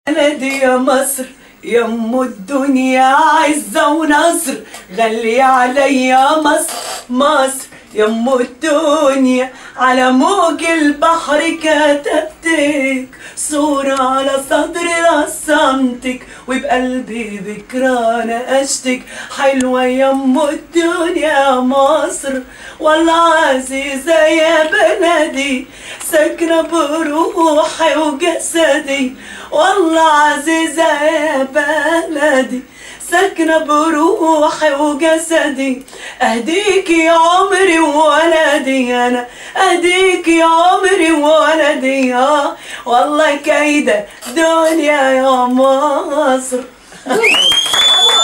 بلدي يا مصر يا ام الدنيا عزة ونصر غلي عليا مصر مصر يا ام الدنيا على موج البحر كتبتك صورة على صدري رسمتك وبقلبي ذكرى نقشتك حلوة يا ام الدنيا مصر والله عزيزة يا بلدي ساكنة بروحي وجسدي والله عزيزة يا بلدي ساكنة بروحي وجسدي أهديك يا عمري وولدي أنا أهديك يا عمري وولدي آه والله كايدة دنيا يا مصر